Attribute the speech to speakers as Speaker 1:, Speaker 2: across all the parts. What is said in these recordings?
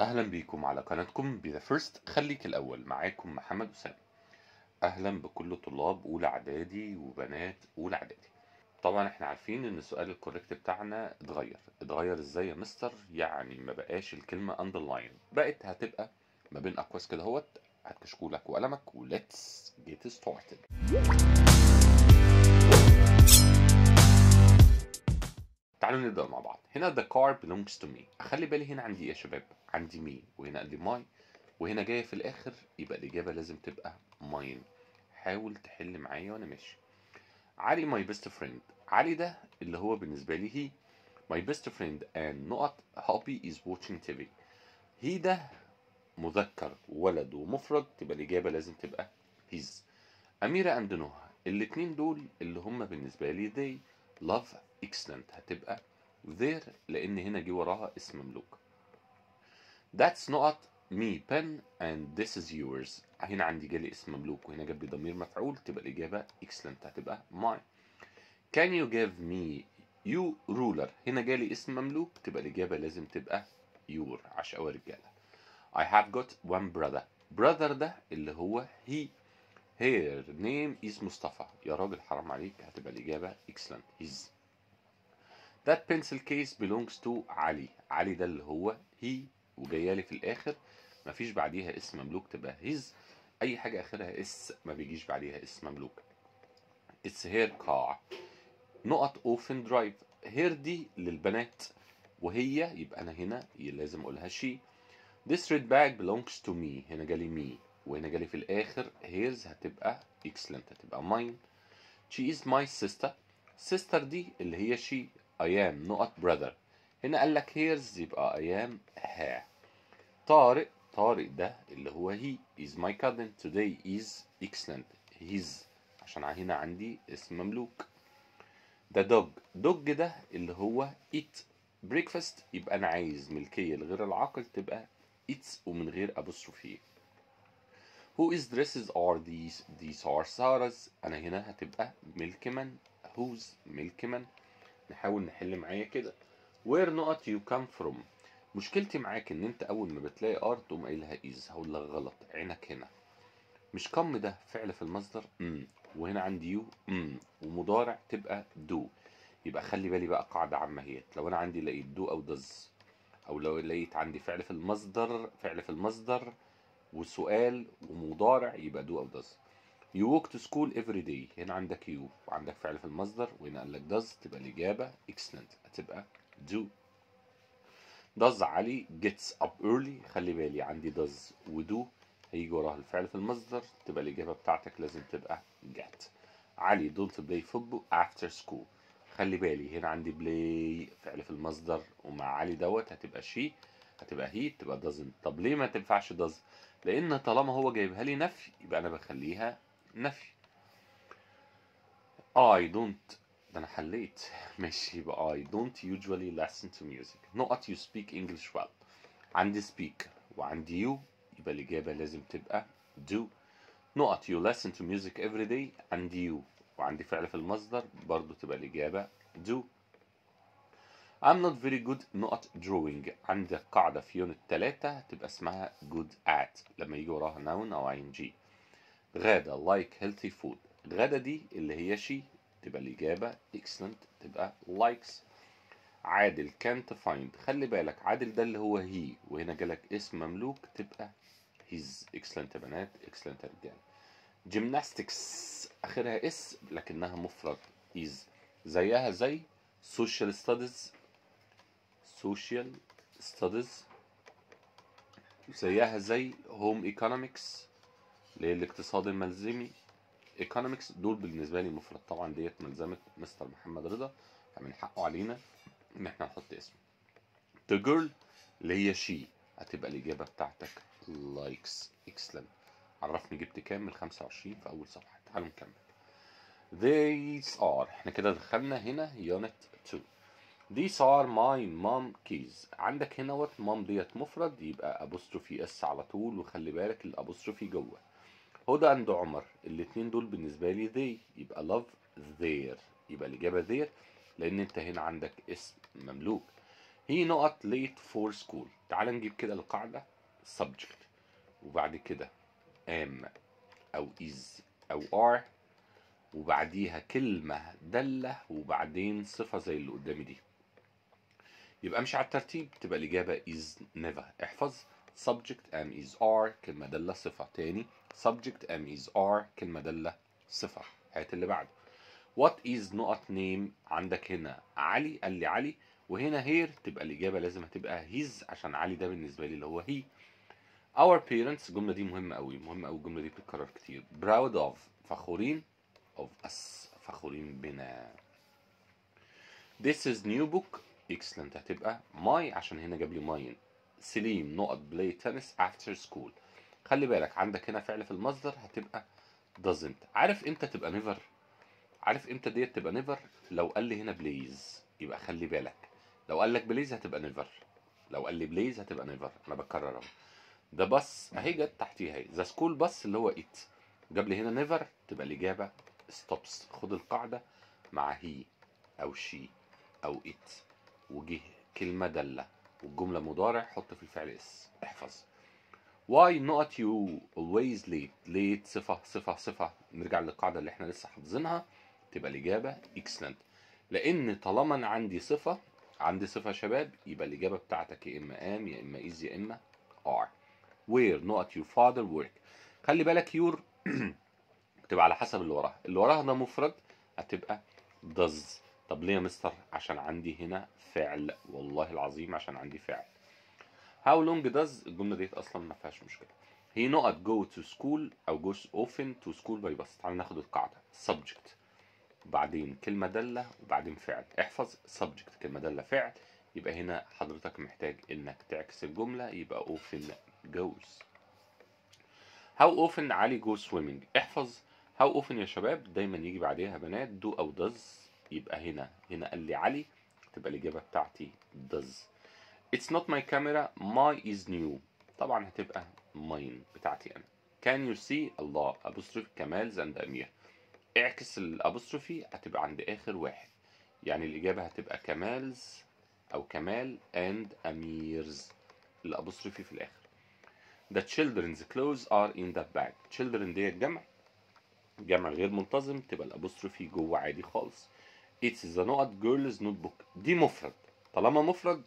Speaker 1: أهلا بيكم على قناتكم بذا فيرست خليك الأول معاكم محمد أسامة أهلا بكل طلاب أولى إعدادي وبنات أولى إعدادي طبعا احنا عارفين ان السؤال الكوريكت بتاعنا اتغير اتغير ازاي يا مستر يعني ما بقاش الكلمة underline بقت هتبقى ما بين أقواس كده اهوت هات كشكولك وقلمك وليتس جيت ستارتد تعالوا نبدأ مع بعض هنا the car belongs to me أخلي بالي هنا عندي إيه يا شباب عندي مي وهنا عندي ماي وهنا جاية في الآخر يبقى الإجابة لازم تبقى ماين حاول تحل معايا وأنا ماشي علي my best friend علي ده اللي هو بالنسبة لي هي my best friend and نقط hobby is watching TV هي ده مذكر ولد ومفرد تبقى الإجابة لازم تبقى his أميرة and نهى الاتنين دول اللي هم بالنسبة لي they love excellent هتبقى their لأن هنا جه وراها اسم مملوك That's not me pen and this is yours هنا عندي جالي اسم مملوك وهنا جاب لي ضمير مفعول تبقى الإجابة excellent هتبقى my Can you give me you ruler هنا جالي اسم مملوك تبقى الإجابة لازم تبقى your عشقاوي رجالة I have got one brother brother ده اللي هو he her name is مصطفى يا راجل حرام عليك هتبقى الإجابة excellent his That pencil case belongs to علي علي ده اللي هو he وجايالي في الآخر مفيش بعديها اسم مملوك تبقى his أي حاجة آخرها اس ما بيجيش بعديها اسم مملوك It's her car نقط often drive her دي للبنات وهي يبقى أنا هنا لازم أقولها she This red bag belongs to me هنا جالي me وهنا جالي في الآخر hers هتبقى excellent هتبقى mine She is my sister sister دي اللي هي she I am نقط brother هنا قال لك hers يبقى I am her طارق طارق ده اللي هو he is my cousin today is excellent his عشان هنا عندي اسم مملوك ده dog dog ده اللي هو eat breakfast يبقى انا عايز ملكية لغير العاقل تبقى eats ومن غير apostrophe whose dresses are these these are Sarah's انا هنا هتبقى ملكمن whose ملكمن نحاول نحل معايا كده where نقط you come from مشكلتي معاك ان انت اول ما بتلاقي ار تقوم قايلها از هقول لك غلط عينك هنا مش كم ده فعل في المصدر امم وهنا عندي يو امم ومضارع تبقى دو يبقى خلي بالي بقى قاعده عامه هي لو انا عندي لقيت دو او دز او لو لقيت عندي فعل في المصدر فعل في المصدر وسؤال ومضارع يبقى دو او دز You walk to school every day هنا عندك يو وعندك فعل في المصدر وهنا قال لك does تبقى الإجابة excellent هتبقى do does علي gets up early خلي بالي عندي does ودو هيجي وراها الفعل في المصدر تبقى الإجابة بتاعتك لازم تبقى get علي don't play football after school خلي بالي هنا عندي play فعل في المصدر ومع علي دوت هتبقى she هتبقى he تبقى doesn't طب ليه ما تنفعش does لأن طالما هو جايبها لي نفي يبقى أنا بخليها نفي I don't ده أنا حليت ماشي يبقى I don't usually listen to music نقط you speak English well عندي speak وعندي you يبقى الإجابة لازم تبقى do نقط you listen to music every day عندي you وعندي فعل في المصدر برضو تبقى الإجابة do I'm not very good نقط drawing عندك قاعدة في يونت 3 تبقى اسمها good at لما يجي وراها noun أو ing غادة like healthy food غادة دي اللي هي she تبقى الإجابة excellent تبقى likes عادل can't find خلي بالك عادل ده اللي هو he وهنا جالك اسم مملوك تبقى his excellent يا بنات excellent يا رجال gymnastics آخرها اس لكنها مفرد is زيها زي social studies social studies زيها زي home economics اللي هي الاقتصاد الملزمي economics دول بالنسبه لي مفرد طبعا ديت ملزمه مستر محمد رضا فمن حقه علينا ان احنا نحط اسمه the girl اللي هي she هتبقى الاجابه بتاعتك likes excellent عرفني جبت كام من 25 في اول صفحه تعالوا نكمل these are احنا كده دخلنا هنا unit 2 These are my mom keys عندك هنا وات مام ديت مفرد يبقى apostrophe اس على طول وخلي بالك الابوستروفي جوه هدى عند عمر الاتنين دول بالنسبة لي they يبقى love their يبقى الإجابة their لأن أنت هنا عندك اسم مملوك he not late for school تعال نجيب كده القاعدة subject وبعد كده am أو is أو are وبعديها كلمة دالة وبعدين صفة زي اللي قدامي دي يبقى امشي على الترتيب تبقى الإجابة is never احفظ subject am is are كلمة دالة صفة تاني subject am is are كلمة دالة صفة هات اللي بعده what is نقط name عندك هنا علي قال لي علي وهنا هير تبقى الإجابة لازم هتبقى his عشان علي ده بالنسبة لي اللي هو he our parents الجملة دي مهمة قوي مهمة قوي الجملة دي بتتكرر كتير proud of فخورين of us فخورين بنا this is new book excellent هتبقى my عشان هنا جاب لي mine سليم نقط play tennis after school خلي بالك عندك هنا فعل في المصدر هتبقى doesn't عارف امتى تبقى never عارف امتى ديت تبقى never لو قال لي هنا بليز يبقى خلي بالك لو قال لك بليز هتبقى never لو قال لي بليز هتبقى never انا بكرر اهو ده بس اهي جت تحتيها اهي ذا سكول بس اللي هو ات جاب لي هنا نيفر تبقى الاجابه ستوبس خد القاعده مع هي او شي او ات وجه كلمه داله والجمله مضارع حط في الفعل اس احفظ why not you always late late صفه صفه صفه نرجع للقاعده اللي احنا لسه حافظينها تبقى الاجابه excellent لان طالما انا عندي صفه عندي صفه يا شباب يبقى الاجابه بتاعتك يا اما am يا اما is يا اما are where not your father work خلي بالك يور تبقى على حسب اللي وراها اللي وراها ده مفرد هتبقى does طب ليه يا مستر عشان عندي هنا فعل والله العظيم عشان عندي فعل how long does الجمله ديت اصلا ما فيهاش مشكله he not go to school او goes often to school by bus تعال ناخد القاعده subject وبعدين كلمه داله وبعدين فعل احفظ subject كلمه داله فعل يبقى هنا حضرتك محتاج انك تعكس الجمله يبقى often goes how often علي go swimming احفظ how often يا شباب دايما يجي بعديها بنات do او does يبقى هنا هنا قال لي علي تبقى الإجابة بتاعتي does it's not my camera my is new طبعا هتبقى mine بتاعتي أنا can you see الله apostrophe كمال and أمير اعكس الابوستروفي هتبقى عند آخر واحد يعني الإجابة هتبقى كمالز أو كمال and أميرز الابوستروفي في الآخر The children's clothes are in the bag. children ديت جمع جمع غير منتظم تبقى الابوستروفي جوه عادي خالص. It's the نقط girls notebook. دي مفرد. طالما مفرد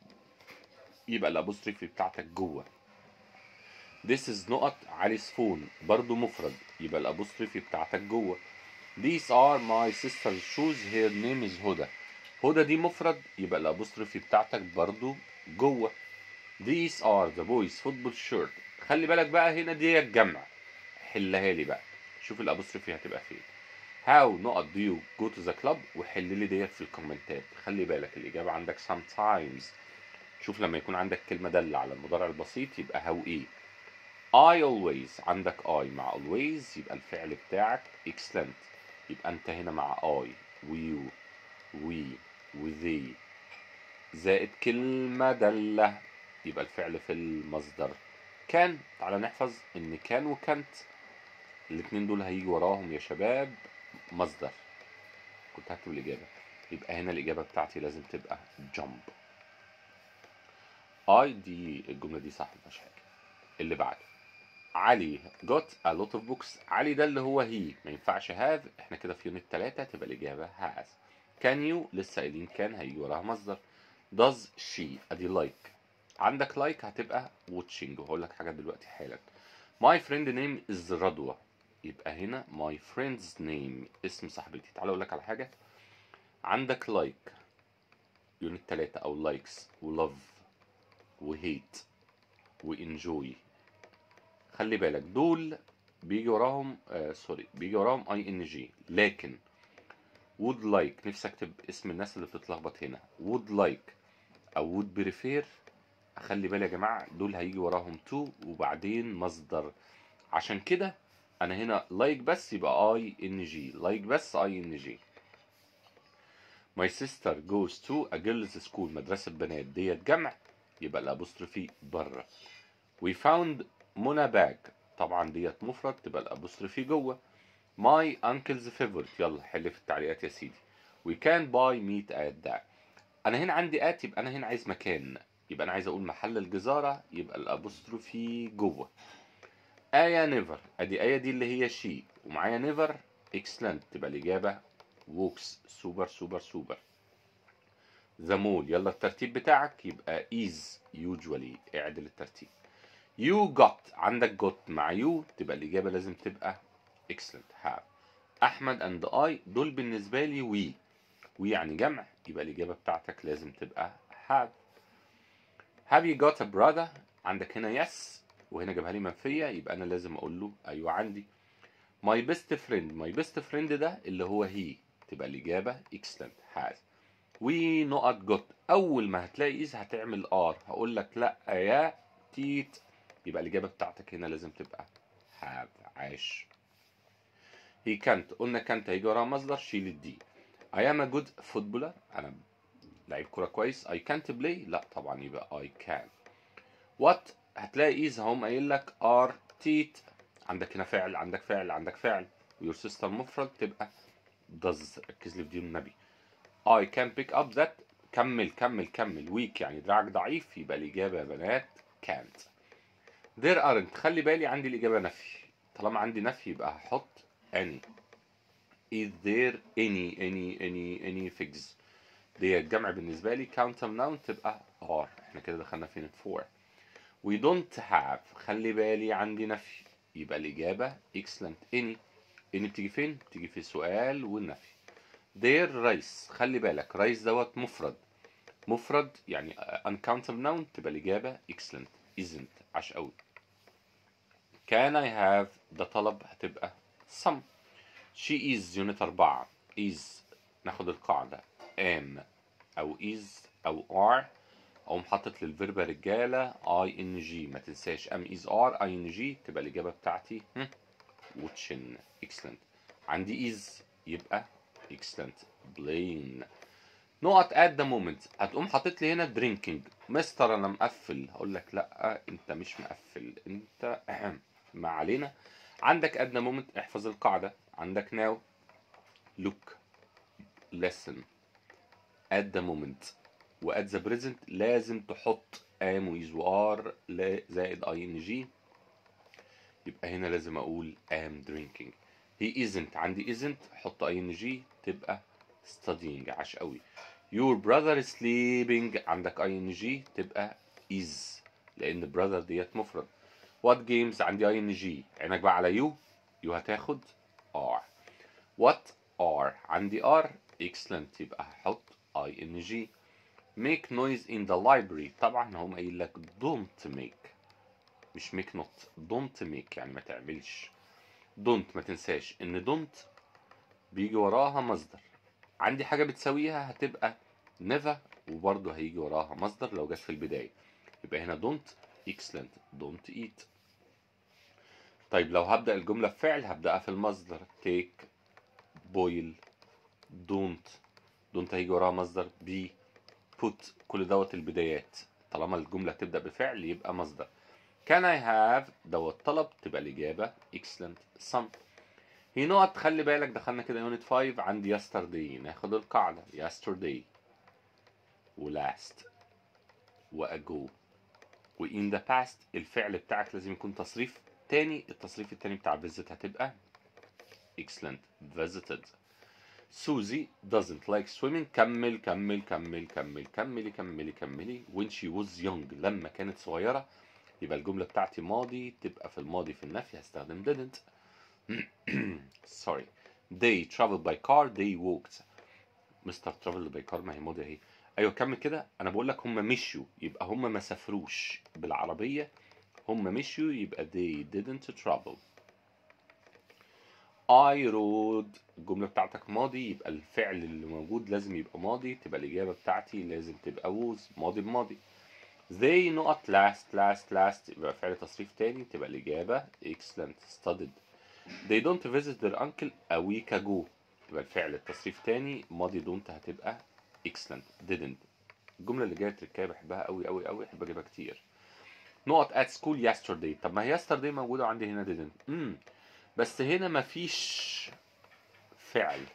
Speaker 1: يبقى الابوستروفي بتاعتك جوه. This is نقط علي's phone برضو مفرد يبقى الابوستروفي بتاعتك جوه. These are my sister's shoes her name is هدى. هدى دي مفرد يبقى الابوستروفي بتاعتك برضو جوه. These are the boys football shirt. خلي بالك بقى هنا دي الجمع. حلها لي بقى. شوف الابوستروفي هتبقى فين. How نقط do you go to the club وحل لي ديت في الكومنتات. خلي بالك الإجابة عندك sometimes. شوف لما يكون عندك كلمة دالة على المضارع البسيط يبقى how ايه. I always عندك I مع always يبقى الفعل بتاعك excellent. يبقى أنت هنا مع I و you we و they زائد كلمة دالة يبقى الفعل في المصدر كان تعالى نحفظ ان كان وكانت الاتنين دول هيجي وراهم يا شباب مصدر كنت هكتب الإجابة يبقى هنا الإجابة بتاعتي لازم تبقى jump I دي الجملة دي صح مفيهاش حاجة اللي بعده علي got a lot of books علي ده اللي هو هي ما ينفعش have احنا كده في يونت 3 تبقى الإجابة has can you لسه قايلين كان هيجي وراها مصدر does she ادي like عندك لايك like هتبقى watching وهقول لك حاجه دلوقتي حالا my friend name is رضوى يبقى هنا my friend's name اسم صاحبتي تعال اقول لك على حاجه عندك لايك like. يونت 3 او لايكس ولوف وهيت وانجوي خلي بالك دول بيجي وراهم آه سوري بيجي وراهم اي ان جي لكن would like نفسي اكتب اسم الناس اللي بتتلخبط هنا would like او would prefer خلي بالي يا جماعه دول هيجي وراهم تو وبعدين مصدر عشان كده انا هنا لايك like بس يبقى اي ان جي لايك بس اي ان جي My sister goes to a girls school مدرسة بنات ديت جمع يبقى الابوستروفي بره We found منى باج طبعا ديت مفرد تبقى الابوستروفي جوه My uncle's favorite يلا حل في التعليقات يا سيدي We can buy meat at that انا هنا عندي ات يبقى انا هنا عايز مكان يبقى انا عايز اقول محل الجزاره يبقى الابوستروفي جوه آية نيفر ادي آية دي اللي هي شي ومعايا نيفر اكسلنت تبقى الاجابه ووكس سوبر سوبر سوبر ذا مول يلا الترتيب بتاعك يبقى is usually اعدل الترتيب you got عندك got مع you تبقى الإجابة لازم تبقى excellent have أحمد and I دول بالنسبة لي we we يعني جمع يبقى الإجابة بتاعتك لازم تبقى have have you got a brother عندك هنا yes وهنا جابها لي منفية يبقى أنا لازم أقول له أيوة عندي my best friend my best friend ده اللي هو he تبقى الإجابة excellent has we نقط got أول ما هتلاقي is هتعمل ار هقول لك لأ يا تيت يبقى الإجابة بتاعتك هنا لازم تبقى have عاش he can't قلنا كانت هيجي وراها مصدر شيل الدي I am a good footballer أنا لعيب كورة كويس I can't play لا طبعا يبقى I can what هتلاقي is هم قايل لك are teeth عندك هنا فعل عندك فعل عندك فعل ويور سيستر مفرد تبقى does ركز لي في دي النبي I can pick up that كمل كمل كمل weak يعني دراعك ضعيف يبقى الإجابة يا بنات can't there aren't خلي بالي عندي الإجابة نفي طالما عندي نفي يبقى هحط any is there any any any any figs دي الجمع بالنسبة لي countable noun تبقى are احنا كده دخلنا فين فور we don't have خلي بالي عندي نفي يبقى الإجابة excellent any any بتيجي فين؟ بتيجي في السؤال والنفي their rice خلي بالك rice دوت مفرد مفرد يعني uncountable noun تبقى الإجابة excellent isn't عاش قوي can I have ده طلب هتبقى some she is unit أربعة is ناخد القاعدة am أو is أو are أو محطط للفيرب رجالة ing ما تنساش am is are ing تبقى الإجابة بتاعتي هم، watching excellent عندي is يبقى excellent playing نقط at the moment هتقوم حاطط لي هنا drinking مستر انا مقفل هقول لك لا انت مش مقفل انت ما علينا عندك at the moment احفظ القاعدة عندك now look listen at the moment و at the present لازم تحط am و is و are لا- زائد ing يبقى هنا لازم اقول am drinking he isn't عندي isn't حط ing تبقى studying عاش قوي your brother is sleeping عندك ing تبقى is لان brother ديت مفرد what games عندي ing عينك بقى على you you هتاخد are what are عندي are excellent يبقى هحط ing make noise in the library طبعا هم قايل لك don't make مش make not don't make يعني ما تعملش don't ما تنساش ان don't بيجي وراها مصدر عندي حاجة بتساويها هتبقى never وبرضه هيجي وراها مصدر لو جت في البداية يبقى هنا don't excellent don't eat طيب لو هبدأ الجملة بفعل هبدأها في المصدر take boil don't don't هيجي وراها مصدر be put كل دوت البدايات طالما الجملة تبدأ بفعل يبقى مصدر can I have دوت طلب تبقى الإجابة excellent some هي نقط خلي بالك دخلنا كده يونت 5 عندي yesterday ناخد القاعدة yesterday و last و ago و in the past الفعل بتاعك لازم يكون تصريف تاني التصريف التاني بتاع visit هتبقى excellent visited سوزي doesn't like swimming كمل كمل كمل كمل كملي كملي كملي when she was young لما كانت صغيرة يبقى الجملة بتاعتي ماضي تبقى في الماضي في النفي هستخدم didn't sorry they traveled by car they walked مستر traveled by car ما هي ماضي اهي ايوه كمل كده انا بقول لك هم مشيوا يبقى هم ما سافروش بالعربية هم مشيوا يبقى they didn't travel I rode الجملة بتاعتك ماضي يبقى الفعل اللي موجود لازم يبقى ماضي تبقى الإجابة بتاعتي لازم تبقى was ماضي بماضي they نقط last last last يبقى فعل تصريف تاني تبقى الإجابة excellent studied they don't visit their uncle a week ago يبقى الفعل التصريف تاني ماضي don't هتبقى excellent didn't الجملة اللي جاية تركية بحبها قوي قوي قوي بحب اجيبها كتير نقط at school yesterday طب ما هي yesterday موجودة عندي هنا didn't امم بس هنا مفيش فعل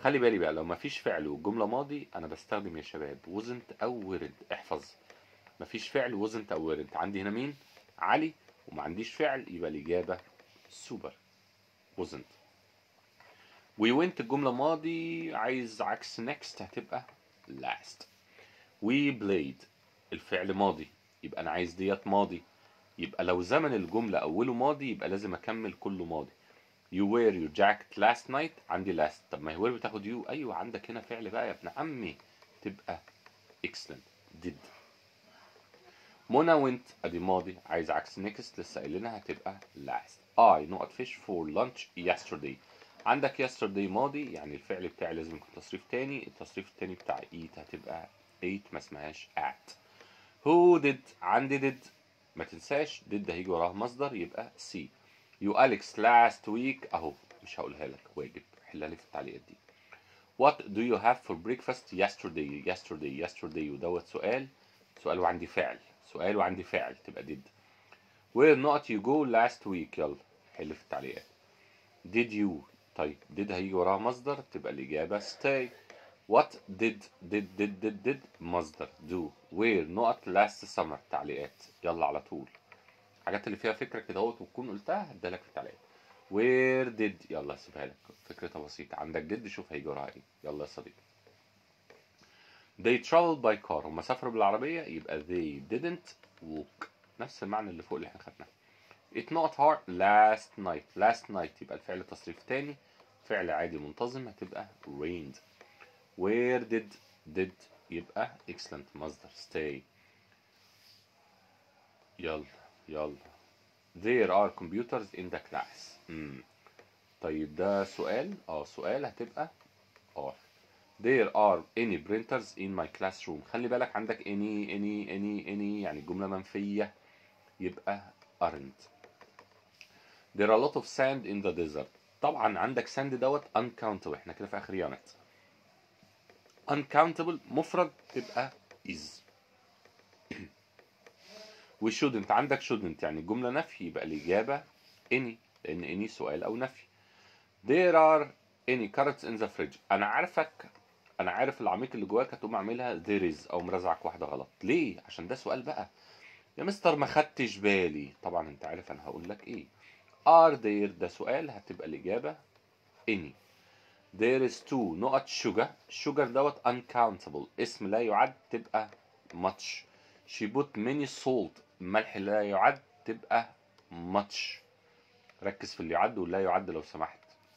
Speaker 1: خلي بالي بقى لو مفيش فعل والجمله ماضي انا بستخدم يا شباب wasn't او ورد احفظ مفيش فعل wasn't او ورد عندي هنا مين علي وما عنديش فعل يبقى الاجابه سوبر wasn't we went الجمله ماضي عايز عكس next هتبقى last we played الفعل ماضي يبقى انا عايز ديت ماضي يبقى لو زمن الجمله اوله ماضي يبقى لازم اكمل كله ماضي You wear your jacket last night عندي last طب ما هي wear بتاخد you ايوه عندك هنا فعل بقى يا ابن عمي تبقى excellent did منى went ادي ماضي عايز عكس next لسه قايلينها هتبقى last I نقط fish for lunch yesterday عندك yesterday ماضي يعني الفعل بتاعي لازم يكون تصريف تاني التصريف التاني بتاع eat هتبقى ate ما اسمهاش at who did عندي did ما تنساش did هيجي وراها مصدر يبقى C يو أليكس last week أهو مش هقولها لك واجب حلها لي في التعليقات دي What do you have for breakfast yesterday yesterday yesterday ودوت سؤال سؤال وعندي فعل سؤال وعندي فعل تبقى did Where not you go last week يلا حل في التعليقات Did you طيب did هيجي وراها مصدر تبقى الإجابة stay What did did did did did مصدر do Where not last summer تعليقات يلا على طول الحاجات اللي فيها فكره كده اهوت وتكون قلتها هديها لك في التعليقات وير ديد يلا سيبها لك فكرتها بسيطه عندك ديد شوف هيجي وراها ايه يلا يا صديقي they traveled by car هم سافروا بالعربيه يبقى they didn't walk نفس المعنى اللي فوق اللي احنا خدناه it not hard last night last night يبقى الفعل تصريف تاني فعل عادي منتظم هتبقى rained where did did يبقى excellent مصدر stay يلا يلا there are computers in the class مم. طيب ده سؤال اه سؤال هتبقى اه there are any printers in my classroom خلي بالك عندك any any any any يعني جملة منفية يبقى aren't there are a lot of sand in the desert طبعا عندك sand دوت uncountable احنا كده في اخر يونت uncountable مفرد تبقى is وشودنت عندك شودنت يعني جملة نفي يبقى الإجابة any لأن any سؤال أو نفي there are any carrots in the fridge أنا عارفك أنا عارف العميق اللي جواك هتقوم أعملها there is أو مرزعك واحدة غلط ليه؟ عشان ده سؤال بقى يا مستر ما خدتش بالي طبعا أنت عارف أنا هقول لك إيه are there ده سؤال هتبقى الإجابة any there is two نقط sugar sugar دوت uncountable اسم لا يعد تبقى much she put many salt ملح لا يعد تبقى much ركز في اللي يعد واللا يعد لو سمحت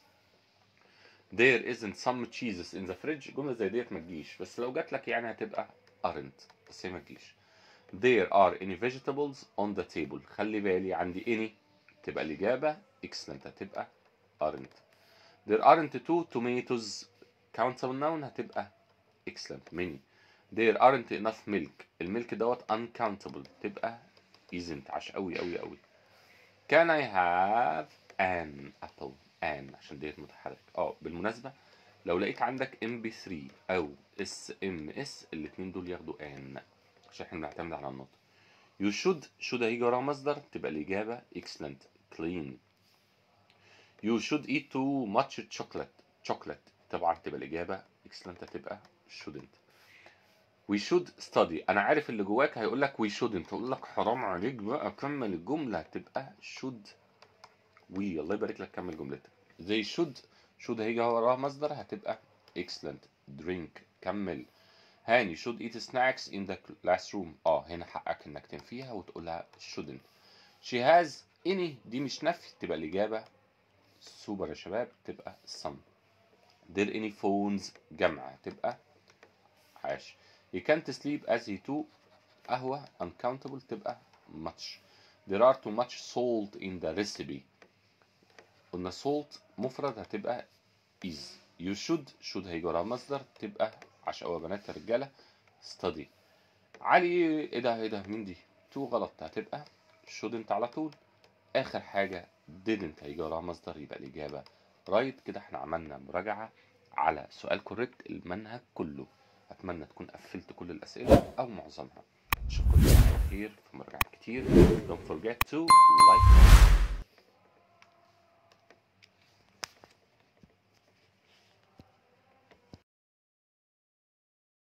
Speaker 1: there isn't some cheeses in the fridge جملة زي ديت ما تجيش بس لو جات لك يعني هتبقى aren't بس هي ما تجيش there are any vegetables on the table خلي بالي عندي any تبقى الإجابة excellent هتبقى aren't there aren't two tomatoes countable noun هتبقى excellent many there aren't enough milk الملك دوت uncountable تبقى isn't عش قوي قوي قوي can I have an apple an عشان ديت متحرك اه بالمناسبة لو لقيت عندك mp3 او sms الاتنين دول ياخدوا an عشان احنا بنعتمد على النطق you should should هيجي وراها مصدر تبقى الإجابة excellent clean you should eat too much chocolate chocolate طبعا تبقى الإجابة excellent هتبقى shouldn't we should study انا عارف اللي جواك هيقول لك we shouldn't اقول لك حرام عليك بقى كمل الجمله تبقى should we الله يبارك لك كمل جملتك they should should هيجي وراها مصدر هتبقى excellent drink كمل هاني should eat snacks in the classroom اه هنا حقك انك تنفيها وتقولها shouldn't she has any دي مش نفي تبقى الاجابه سوبر يا شباب تبقى some there any phones جمع تبقى عاش he can't sleep as he too قهوة uncountable تبقى much there are too much salt in the recipe قلنا salt مفرد هتبقى is you should should هيجي وراها مصدر تبقى عشان يا بنات يا رجالة study علي ايه ده ايه ده مين دي تو غلط هتبقى shouldn't على طول اخر حاجة didn't هيجي وراها مصدر يبقى الاجابة رايت كده احنا عملنا مراجعة على سؤال كوريكت المنهج كله اتمنى تكون قفلت كل الاسئله او معظمها اشوفكم على خير في مراجعات كتير don't forget to like